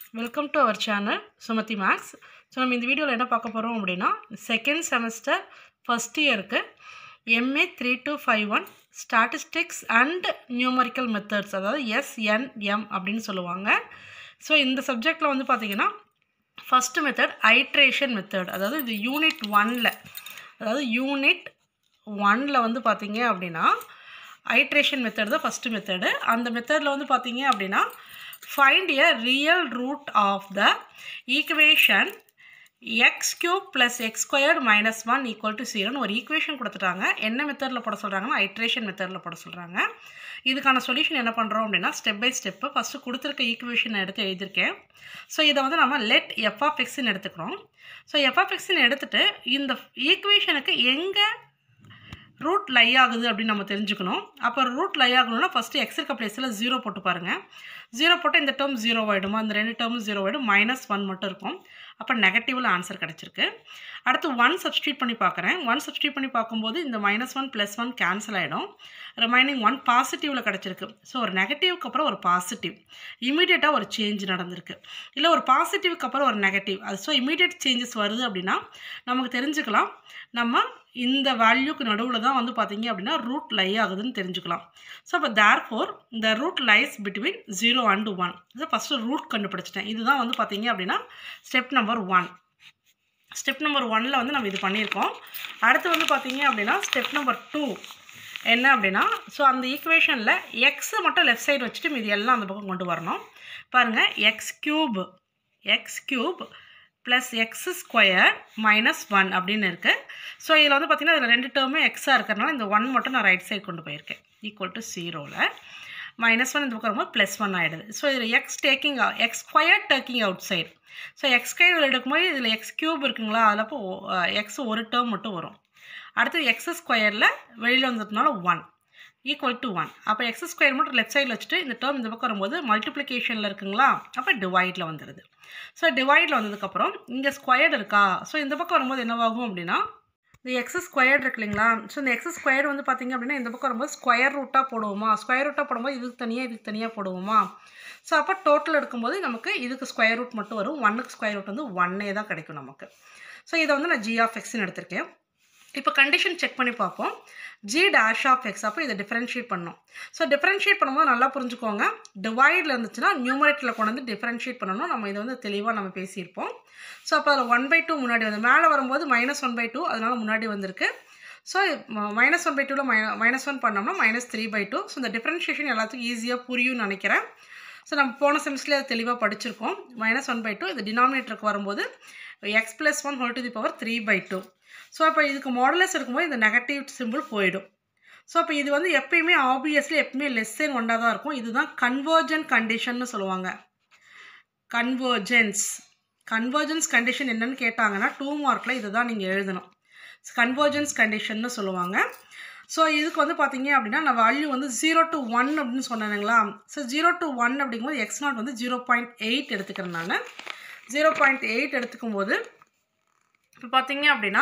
welcome to our channel Sumathi maths so நம்ம இந்த வீடியோவில் என்ன பார்க்க போகிறோம் அப்படின்னா செகண்ட் செமஸ்டர் ஃபஸ்ட் இயருக்கு MA three two five one statistics and numerical methods அதாவது எஸ்என்எம் அப்படின்னு சொல்லுவாங்க ஸோ இந்த சப்ஜெக்டில் வந்து பார்த்திங்கன்னா ஃபஸ்ட்டு மெத்தட் ஐட்ரேஷன் மெத்தட் அதாவது இது யூனிட் ஒனில் அதாவது யூனிட் ஒனில் வந்து பார்த்தீங்க அப்படின்னா ஐட்ரேஷன் மெத்தட் தான் ஃபஸ்ட்டு மெத்தடு அந்த மெத்தடில் வந்து பார்த்தீங்க அப்படின்னா find a real root of the equation x cube plus x squared minus one equal to ஜீரோன்னு ஒரு ஈக்குவேஷன் கொடுத்துட்டாங்க என்ன மெத்தடில் போட சொல்கிறாங்கன்னா ஐட்ரேஷன் மெத்தடில் போட சொல்கிறாங்க இதுக்கான சொல்யூஷன் என்ன பண்ணுறோம் அப்படின்னா ஸ்டெப் பை ஸ்டெப்பு ஃபஸ்ட்டு கொடுத்துருக்க ஈக்குவேஷனை எடுத்து எழுதியிருக்கேன் ஸோ இதை வந்து நம்ம லெட் எஃப் ஆஃப் எக்ஸ்ன்னு எடுத்துக்கிறோம் ஸோ எஃப் ஆஃப் எக்ஸ்ன்னு எடுத்துகிட்டு இந்த ஈக்குவேஷனுக்கு எங்கே ரூட் லை ஆகுது அப்படின்னு நம்ம தெரிஞ்சுக்கணும் அப்போ ரூட் லை ஆகணும்னா ஃபஸ்ட்டு எக்ஸ் இருக்க பிளேஸில் ஜீரோ போட்டு பாருங்கள் ஜீரோ போட்டால் இந்த டேர்ம் ஜீரோ ஆகிடுமா அந்த ரெண்டு டேர்மும் ஜீரோ ஆகிடும் மைனஸ் ஒன் மட்டும் இருக்கும் அப்போ நெகட்டிவில் ஆன்சர் கிடச்சிருக்கு அடுத்து ஒன் சப்ஸ்டியூட் பண்ணி பார்க்குறேன் ஒன் சப்ஸ்டியூட் பண்ணி பார்க்கும்போது இந்த minus one plus one cancel ஆகிடும் ரிமைனிங் ஒன் பாசிட்டிவில் கிடச்சிருக்கு ஸோ ஒரு நெகட்டிவ்க்கு அப்புறம் ஒரு பாசிட்டிவ் இமீடியட்டாக ஒரு சேஞ்ச் நடந்திருக்கு இல்லை ஒரு பாசிட்டிவ்க்கு அப்புறம் ஒரு நெகட்டிவ் அது ஸோ இமீடியட் சேஞ்சஸ் வருது அப்படின்னா நமக்கு தெரிஞ்சுக்கலாம் நம்ம இந்த வேல்யூக்கு நடுவில் தான் வந்து பார்த்தீங்க அப்படின்னா ரூட் லை ஆகுதுன்னு தெரிஞ்சுக்கலாம் ஸோ அப்போ தேர் ஃபோர் இந்த root lies between zero and one இது ஃபஸ்ட்டு ரூட் கண்டுபிடிச்சிட்டேன் இதுதான் வந்து பார்த்தீங்க அப்படின்னா step number one step number ஒனில் வந்து நம்ம இது பண்ணியிருக்கோம் அடுத்து வந்து பார்த்தீங்க அப்படின்னா ஸ்டெப் நம்பர் டூ என்ன அப்படின்னா ஸோ அந்த ஈக்குவேஷனில் எக்ஸை மட்டும் லெஃப்ட் சைடு வச்சுட்டு மீதி எல்லாம் அந்த பக்கம் கொண்டு வரணும் பாருங்கள் x cube x cube plus x square minus one அப்படின்னு இருக்குது ஸோ இதில் வந்து பார்த்திங்கன்னா இதில் ரெண்டு டேர்மே எக்ஸாக இருக்கிறனால இந்த ஒன் மட்டும் நான் ரைட் சைடு கொண்டு போயிருக்கேன் ஈக்குவல் டு ஜீரோவில் மைனஸ் ஒன் இந்த பக்கம் வரும்போது ப்ளஸ் ஒன் ஆகிடுது ஸோ இதில் x taking x square taking outside so x square எடுக்கும்போது இதில் எக்ஸ் க்யூப் இருக்குங்களா அதில் அப்போ எக்ஸ் ஒரு டேர்ம் மட்டும் வரும் அடுத்து எக்ஸ் ஸ்கொயரில் வெளியில் வந்ததுனால ஒன் ஈக்குவல் டு ஒன் அப்போ எக்ஸ் ஸ்கொயர் மட்டும் லெஃப்ட் சைடில் வச்சுட்டு இந்த டேர்ம் இந்த பக்கம் வரும்போது மல்டிப்ளிகேஷனில் இருக்குங்களா அப்போ டிவைடில் வந்துடுது ஸோ டிவைடில் வந்ததுக்கப்புறம் இங்கே ஸ்கொயர்டு இருக்கா ஸோ இந்த பக்கம் வரும்போது என்னவாகும் அப்படின்னா இந்த எக்ஸ் ஸ்கொயர்டு இருக்கு இல்லைங்களா ஸோ இந்த எக்ஸ் ஸ்கொயர்டு வந்து பார்த்திங்க அப்படின்னா இந்த பக்கம் வரும்போது ஸ்கொயர் ரூட்டாக போடுவோமா ஸ்கொயர் ரூட்டாக போடும்போது இதுக்கு தனியாக இதுக்கு தனியாக போடுவோமா ஸோ அப்போ டோட்டல் எடுக்கும்போது நமக்கு இதுக்கு ஸ்கொயர் ரூட் மட்டும் வரும் ஒன்னுக்கு ஸ்கொயர் ரூட் வந்து ஒன்னே தான் கிடைக்கும் நமக்கு ஸோ இதை வந்து நான் ஜி ஆஃப் எக்ஸ்ன்னு எடுத்திருக்கேன் இப்போ கண்டிஷன் செக் பண்ணி பார்ப்போம் ஜி டேஷ் ஆஃப் எக்ஸ் அப்போ இதை டிஃப்ரென்ஷியேட் பண்ணணும் ஸோ டிஃப்ரென்ஷியேட் பண்ணும்போது நல்லா புரிஞ்சுக்கோங்க டிவைடில் இருந்துச்சுன்னா நியூமரேட்டில் கொண்டு வந்து டிஃப்ரென்ஷியேட் பண்ணணும் நம்ம இதை வந்து தெளிவாக நம்ம பேசியிருப்போம் ஸோ அப்போ அதில் ஒன் பை டூ முன்னாடி வந்து மேலே வரும்போது மைனஸ் ஒன் பை டூ அதனால் முன்னாடி வந்திருக்கு ஸோ மைனஸ் ஒன் பை டூவில் மை மைனஸ் ஒன் பண்ணோம்னா minus three by two so இந்த டிஃப்ரென்ஷியேஷன் எல்லாத்துக்கும் ஈஸியாக புரியும்னு நினைக்கிறேன் ஸோ நம்ம போன செமிஸ்டரில் அதை தெளிவாக படிச்சிருக்கோம் மைனஸ் ஒன் பை டூ இது டினாமினேட்டருக்கு வரும்போது x plus one whole to the power three by two so அப்போ இதுக்கு மாடலஸ் இருக்கும்போது இந்த நெகட்டிவ் சிம்பிள் போயிடும் ஸோ அப்போ இது வந்து எப்பயுமே ஆப்வியஸ்லி எப்பயுமே லெஸ் தென் ஒன்னாக தான் இருக்கும் இதுதான் கன்வர்ஜன் கண்டிஷன்னு சொல்லுவாங்க கன்வர்ஜென்ஸ் கன்வர்ஜென்ஸ் கண்டிஷன் என்னன்னு கேட்டாங்கன்னா டூ மார்க்கில் இதை தான் நீங்கள் எழுதணும் கன்வர்ஜென்ஸ் கண்டிஷன்னு சொல்லுவாங்க ஸோ இதுக்கு வந்து பார்த்தீங்க அப்படின்னா நான் வேல்யூ வந்து ஜீரோ டு ஒன் அப்படின்னு சொன்னேனுங்களா ஸோ ஜீரோ டு ஒன் அப்படிங்கும்போது எக்ஸ் நாட் வந்து ஜீரோ பாயிண்ட் எயிட் எடுத்துக்கிறேன் நான் ஜீரோ பாயிண்ட் எயிட் எடுத்துக்கும் போது இப்போ பார்த்தீங்க அப்படின்னா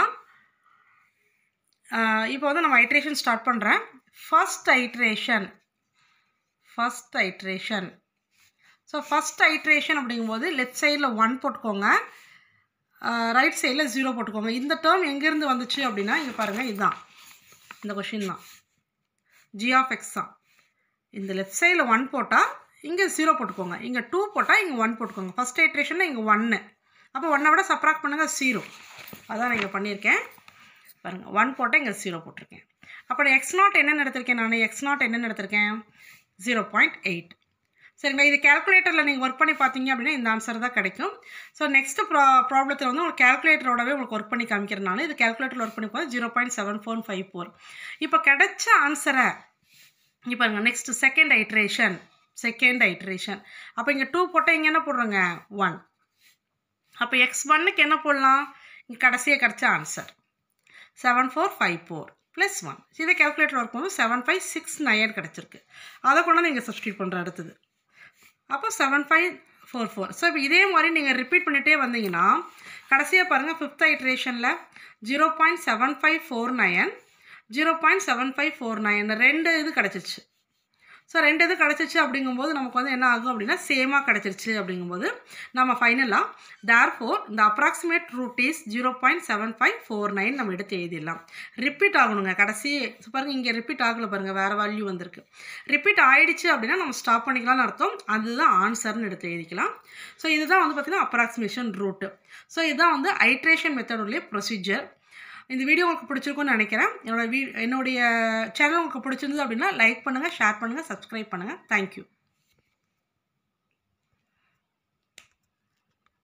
இப்போ வந்து நம்ம ஐட்ரேஷன் ஸ்டார்ட் பண்ணுறேன் first iteration first iteration so first iteration அப்படிங்கும்போது லெஃப்ட் சைடில் ஒன் போட்டுக்கோங்க ரைட் சைடில் ஜீரோ போட்டுக்கோங்க இந்த டேர்ம் எங்கேருந்து வந்துச்சு அப்படின்னா இங்கே பாருங்கள் இதுதான் இந்த கொஷின் தான் ஜி ஆஃப் எக்ஸ் தான் இந்த லெஃப்ட் சைடில் ஒன் போட்டால் இங்கே ஜீரோ போட்டுக்கோங்க இங்கே டூ போட்டால் இங்கே ஒன் போட்டுக்கோங்க ஃபஸ்ட் ஐட்ரேஷனில் இங்கே ஒன்று அப்போ ஒன்னை விட சப்ராக்ட் பண்ணுங்கள் ஜீரோ அதான் நான் இங்கே பண்ணியிருக்கேன் பாருங்கள் ஒன் போட்டால் இங்கே ஜீரோ போட்டிருக்கேன் அப்புறம் எக்ஸ் நாட் என்னென்னு எடுத்திருக்கேன் நான் எக்ஸ் நாட் என்னென்னு எடுத்திருக்கேன் ஜீரோ பாயிண்ட் எயிட் சரிங்களா இது கேல்குலேட்டரில் நீங்கள் ஒர்க் பண்ணி பார்த்தீங்க அப்படின்னா இந்த ஆன்சர் தான் கிடைக்கும் ஸோ நெக்ஸ்ட் ப்ரா ப்ராப்ளத்தில் வந்து உங்களுக்கு கேல்குலேட்டரோடவே உங்களுக்கு ஒர்க் பண்ணி காமிக்கிறனால இது கேல்குலேட்டரில் ஒர்க் பண்ணி போது zero point seven four five four இப்போ கிடைச்ச ஆன்சரை இப்போ பாருங்க next second iteration second iteration அப்போ இங்கே டூ போட்டால் இங்கே என்ன போடுறோங்க ஒன் அப்போ எக்ஸ் ஒன்னுக்கு என்ன போடலாம் இங்கே கடைசியாக கிடச்ச answer seven four five four plus one இதே கேல்குலேட்டர் ஒர்க் பண்ணும்போது செவன் ஃபைவ் சிக்ஸ் நயன் கிடச்சிருக்கு அதை கொண்டு வந்து நீங்கள் சப்ஸ்டியூட் பண்ணுற அடுத்தது அப்போ seven five four four so இப்போ இதே மாதிரி நீங்கள் ரிப்பீட் பண்ணிகிட்டே வந்தீங்கன்னா கடைசியாக பாருங்கள் ஃபிஃப்த் ஐட்ரேஷனில் zero point seven five four nine zero point seven five four nine ரெண்டு இது கிடச்சிச்சு ஸோ ரெண்டு இது கிடச்சிச்சு அப்படிங்கும்போது நமக்கு வந்து என்ன ஆகும் அப்படின்னா சேமாக கிடச்சிருச்சு அப்படிங்கும்போது நம்ம ஃபைனலாக தேர் ஃபோர் இந்த approximate root is zero point seven five four nine நம்ம எடுத்து எழுதிடலாம் ரிப்பீட் ஆகணுங்க கடைசி so பாருங்க இங்கே ரிப்பீட் ஆகலை பாருங்கள் வேறு வேல்யூ வந்திருக்கு ரிப்பீட் ஆயிடுச்சு அப்படின்னா நம்ம ஸ்டாப் பண்ணிக்கலாம்னு அர்த்தம் அதுதான் ஆன்சர்னு எடுத்து எழுதிக்கலாம் ஸோ இதுதான் வந்து பார்த்திங்கன்னா அப்ராக்சிமேஷன் ரூட்டு ஸோ இதுதான் வந்து ஐட்ரேஷன் மெத்தடுடைய ப்ரொசீஜர் இந்த வீடியோ உங்களுக்கு பிடிச்சிருக்கும்னு நினைக்கிறேன் என்னோட வீ என்னுடைய சேனல் உங்களுக்கு பிடிச்சிருந்தது அப்படின்னா லைக் பண்ணுங்கள் ஷேர் பண்ணுங்கள் சப்ஸ்கிரைப் பண்ணுங்கள் தேங்க்யூ